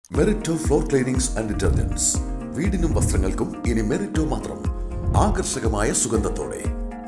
മെറിറ്റോ floor cleanings and detergents വീടിനും വസ്ത്രങ്ങൾക്കും ഇനി മെറിറ്റോ മാത്രം ആകർഷകമായ സുഗന്ധത്തോടെ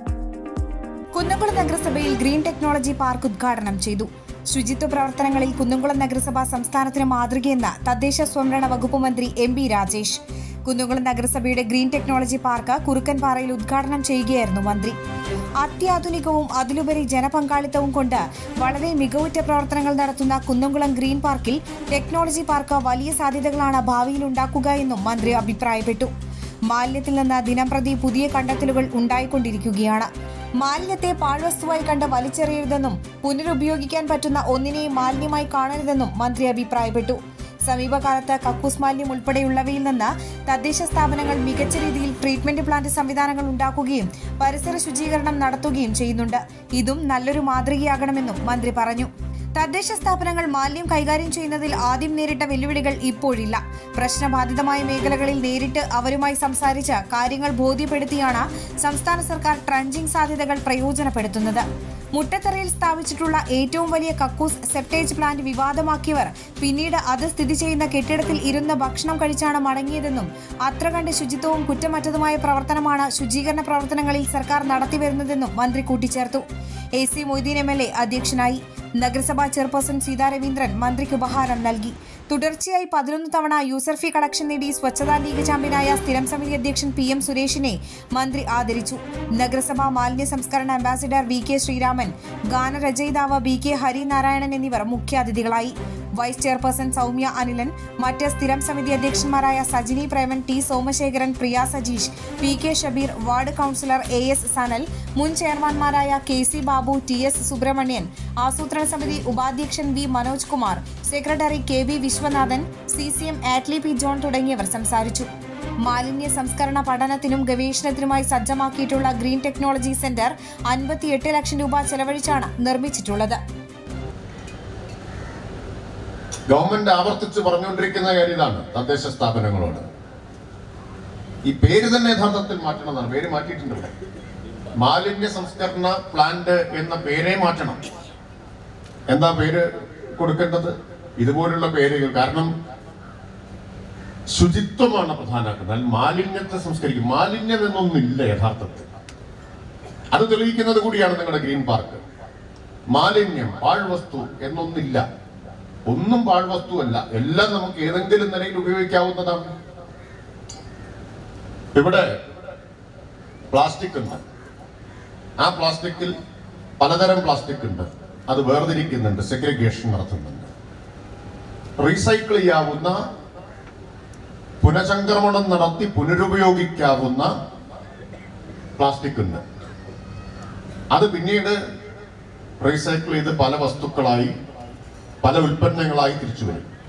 കുന്നംകുളം നഗരസഭയിൽ ഗ്രീൻ ടെക്നോളജി പാർക്ക് ഉദ്ഘാടനം ചെയ്തു ശുചിത്വ പ്രവർത്തനങ്ങളിൽ കുന്നംകുളം നഗരസഭ സംസ്ഥാനത്തിന് മാതൃകയെന്ന് തദ്ദേശ സ്വയംഭരണ വകുപ്പ് മന്ത്രി എം ബി രാജേഷ് കുന്നംകുളം നഗരസഭയുടെ ഗ്രീൻ ടെക്നോളജി പാർക്ക് കുറുക്കൻപാറയിൽ ഉദ്ഘാടനം ചെയ്യുകയായിരുന്നു മന്ത്രി അത്യാധുനികവും അതിലുപരി ജനപങ്കാളിത്തവും കൊണ്ട് വളരെ മികവുറ്റ പ്രവർത്തനങ്ങൾ നടത്തുന്ന കുന്നംകുളം ഗ്രീൻ പാർക്കിൽ ടെക്നോളജി പാർക്ക് വലിയ സാധ്യതകളാണ് ഭാവിയിൽ ഉണ്ടാക്കുക എന്നും മന്ത്രി അഭിപ്രായപ്പെട്ടു മാലിന്യത്തിൽ നിന്ന് ദിനംപ്രതി പുതിയ കണ്ടെത്തലുകൾ ഉണ്ടായിക്കൊണ്ടിരിക്കുകയാണ് മാലിന്യത്തെ പാഴ്വസ്തുവായി കണ്ട് വലിച്ചെറിയരുതെന്നും പുനരുപയോഗിക്കാൻ പറ്റുന്ന ഒന്നിനെയും മാലിന്യമായി കാണരുതെന്നും മന്ത്രി അഭിപ്രായപ്പെട്ടു സമീപകാലത്ത് കക്കൂസ് മാലിന്യം ഉൾപ്പെടെയുള്ളവയിൽ നിന്ന് തദ്ദേശ സ്ഥാപനങ്ങൾ മികച്ച രീതിയിൽ ട്രീറ്റ്മെന്റ് പ്ലാന്റ് സംവിധാനങ്ങൾ ഉണ്ടാക്കുകയും പരിസര ശുചീകരണം നടത്തുകയും ചെയ്യുന്നുണ്ട് ഇതും നല്ലൊരു മാതൃകയാകണമെന്നും മന്ത്രി പറഞ്ഞു തദ്ദേശ സ്ഥാപനങ്ങൾ മാലിന്യം കൈകാര്യം ചെയ്യുന്നതിൽ ആദ്യം നേരിട്ട വെല്ലുവിളികൾ ഇപ്പോഴില്ല പ്രശ്നബാധിതമായ മേഖലകളിൽ നേരിട്ട് അവരുമായി സംസാരിച്ച് കാര്യങ്ങൾ ബോധ്യപ്പെടുത്തിയാണ് സംസ്ഥാന സർക്കാർ ട്രഞ്ചിംഗ് സാധ്യതകൾ പ്രയോജനപ്പെടുത്തുന്നത് മുട്ടത്തറയിൽ സ്ഥാപിച്ചിട്ടുള്ള ഏറ്റവും വലിയ കക്കൂസ് സെപ്റ്റേജ് പ്ലാന്റ് വിവാദമാക്കിയവർ പിന്നീട് അത് സ്ഥിതി ചെയ്യുന്ന കെട്ടിടത്തിൽ ഇരുന്ന് ഭക്ഷണം കഴിച്ചാണ് മടങ്ങിയതെന്നും അത്ര കണ്ട് ശുചിത്വവും കുറ്റമറ്റതുമായ പ്രവർത്തനമാണ് ശുചീകരണ പ്രവർത്തനങ്ങളിൽ സർക്കാർ നടത്തിവരുന്നതെന്നും മന്ത്രി കൂട്ടിച്ചേർത്തു A C Moideen M L A അധ്യക്ഷനായി നഗരസഭാ ചെയർപേഴ്സൺ സീതാ രവീന്ദ്രൻ മന്ത്രിക്ക് ഉപഹാരം നൽകി തുടർച്ചയായി പതിനൊന്ന് തവണ യൂസർ ഫീ കളക്ഷൻ നേടി സ്വച്ഛതാ ലീഗ് ചാമ്പ്യനായ സ്ഥിരം സമിതി അധ്യക്ഷൻ പി എം സുരേഷിനെ മന്ത്രി ആദരിച്ചു നഗരസഭാ മാലിന്യ സംസ്കരണ അംബാസിഡർ വി കെ ശ്രീരാമൻ ഗാനരചയിതാവ് ബി കെ ഹരിനാരായണൻ എന്നിവർ മുഖ്യാതിഥികളായി വൈസ് ചെയർപേഴ്സൺ സൗമ്യ അനിലൻ മറ്റ് സ്ഥിരം സമിതി അധ്യക്ഷന്മാരായ Sajini Preman T Somasekharan Priya Sajeesh P K Shabeer ward councillor A S Sanal മുൻ ചെയർമാൻമാരായ K C Babu T S Subramanian ആസൂത്രണ സമിതി ഉപാധ്യക്ഷൻ V Manoj Kumar secretary K V Viswanathan C C M Attlee P John തുടങ്ങിയവർ സംസാരിച്ചു മാലിന്യ സംസ്കരണ പഠനത്തിനും ഗവേഷണത്തിനുമായി സജ്ജമാക്കിയിട്ടുള്ള ഗ്രീൻ ടെക്നോളജി സെന്റർ അൻപത്തിയെട്ട് ലക്ഷം രൂപ ചെലവഴിച്ചാണ് നിർമ്മിച്ചിട്ടുള്ളത് ഗവൺമെന്റ് ആവർത്തിച്ച് പറഞ്ഞുകൊണ്ടിരിക്കുന്ന കാര്യം ഇതാണ് തദ്ദേശ സ്ഥാപനങ്ങളോട് ഈ പേര് തന്നെ യഥാർത്ഥത്തിൽ മാറ്റണമെന്നാണ് പേര് മാറ്റിയിട്ടുണ്ടല്ലോ മാലിന്യ സംസ്കരണ പ്ലാന്റ് എന്ന പേരേ മാറ്റണം എന്താ പേര് കൊടുക്കേണ്ടത് ഇതുപോലുള്ള പേരുകൾ കാരണം ശുചിത്വമാണ് പ്രധാനമാക്കുന്നത് അല്ല മാലിന്യത്തെ സംസ്കരിക്കും മാലിന്യം എന്നൊന്നില്ല യഥാർത്ഥത്തിൽ അത് തെളിയിക്കുന്നത് കൂടിയാണ് നിങ്ങളുടെ ഗ്രീൻ പാർക്ക് മാലിന്യം പാഴ്വസ്തു എന്നൊന്നില്ല ഒന്നും പാഴ്വസ്തുവല്ല എല്ലാം നമുക്ക് ഏതെങ്കിലും നിലയിൽ ഉപയോഗിക്കാവുന്നതാണ് ഇവിടെ പ്ലാസ്റ്റിക് ഉണ്ട് ആ പ്ലാസ്റ്റിക്കിൽ പലതരം പ്ലാസ്റ്റിക് ഉണ്ട് അത് വേർതിരിക്കുന്നുണ്ട് സെഗ്രിഗേഷൻ നടത്തുന്നുണ്ട് റീസൈക്കിൾ ചെയ്യാവുന്ന പുനഃചംക്രമണം നടത്തി പുനരുപയോഗിക്കാവുന്ന പ്ലാസ്റ്റിക് ഉണ്ട് അത് പിന്നീട് റീസൈക്കിൾ ചെയ്ത് പല വസ്തുക്കളായി പല ഉൽപ്പന്നങ്ങളായി തിരിച്ചു വരും